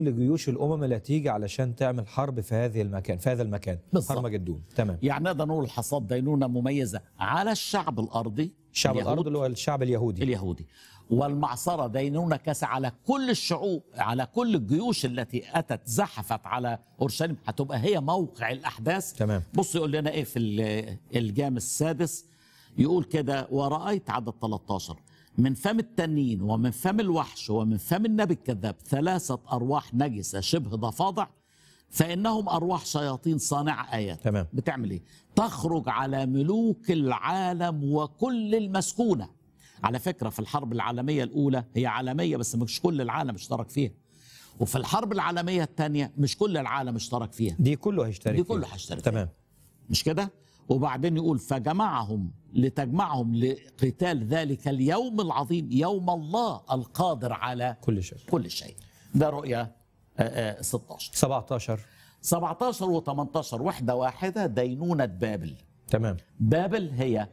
لجيوش الامم اللي هتيجي علشان تعمل حرب في هذه المكان في هذا المكان بالظبط. هرمجدون تمام يعني نقدر نقول حصاد دينونه مميزه على الشعب الارضي شعب اليهود الارض اللي هو الشعب اليهودي اليهودي والمعصره دينونه كاس على كل الشعوب على كل الجيوش التي اتت زحفت على اورشليم هتبقى هي موقع الاحداث تمام. بص يقول لنا ايه في ال- الجام السادس يقول كده ورايت عدد 13 من فم التنين ومن فم الوحش ومن فم النبي الكذاب ثلاثه ارواح نجسه شبه ضفادع فانهم ارواح شياطين صانعه ايات تمام. بتعمل ايه تخرج على ملوك العالم وكل المسكونه على فكره في الحرب العالميه الاولى هي عالميه بس مش كل العالم اشترك فيها وفي الحرب العالميه الثانيه مش كل العالم اشترك فيها دي كله هيشترك دي فيه. كله هيشترك فيها. تمام مش كده وبعدين يقول فجمعهم لتجمعهم لقتال ذلك اليوم العظيم يوم الله القادر على كل شيء كل شيء ده رؤيا آه، آه، 16 17 17 و18 وحده واحده دينونه بابل تمام بابل هي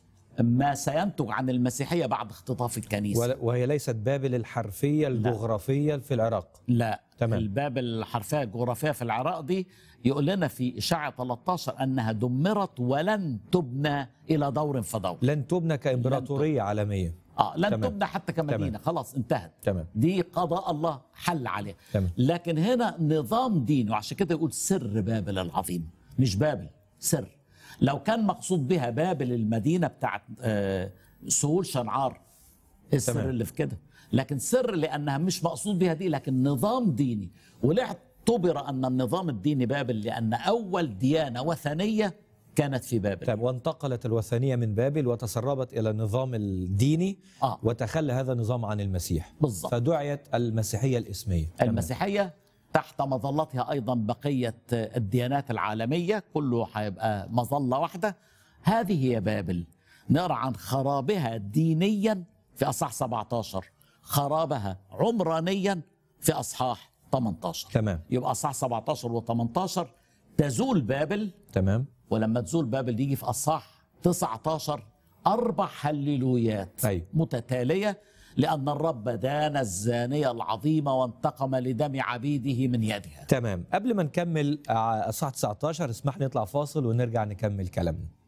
ما سينتج عن المسيحيه بعد اختطاف الكنيسه ولا- وهي ليست بابل الحرفيه الجغرافيه في العراق لا تمام. البابل الحرفيه الجغرافيه في العراق دي يقول لنا في اشاعه 13 انها دمرت ولن تبنى الى دور فدور لن تبنى كامبراطوريه عالميه اه لن تمام. تبنى حتى كمدينه تمام. خلاص انتهت تمام. دي قضاء الله حل عليها تمام. لكن هنا نظام ديني وعشان كده يقول سر بابل العظيم مش بابل سر لو كان مقصود بها بابل المدينه بتاعت آه، سهول شنعار إيه السر تمام. اللي في كده لكن سر لانها مش مقصود بها دي لكن نظام ديني وليه اعتبر ان النظام الديني بابل لان اول ديانه وثنيه كانت في بابل طيب وانتقلت الوثنيه من بابل وتسربت الى النظام الديني آه. وتخلى هذا النظام عن المسيح بالظبط. فدعيت المسيحيه الاسميه تمام. المسيحية تحت مظلتها أيضا بقية الديانات العالمية كله هيبقى مظلة واحدة هذه هي بابل نقرأ عن خرابها دينيا في أصحاح 17 خرابها عمرانيا في أصحاح 18 تمام يبقى أصحاح 17 و18 تزول بابل تمام ولما تزول بابل يجي في أصحاح 19 أربع هللويات أيوة. متتالية لأن الرب دان الزانية العظيمة وانتقم لدم عبيده من يدها تمام قبل ما نكمل آه، اصحاح 19 اسمح لي نطلع فاصل ونرجع نكمل كلامنا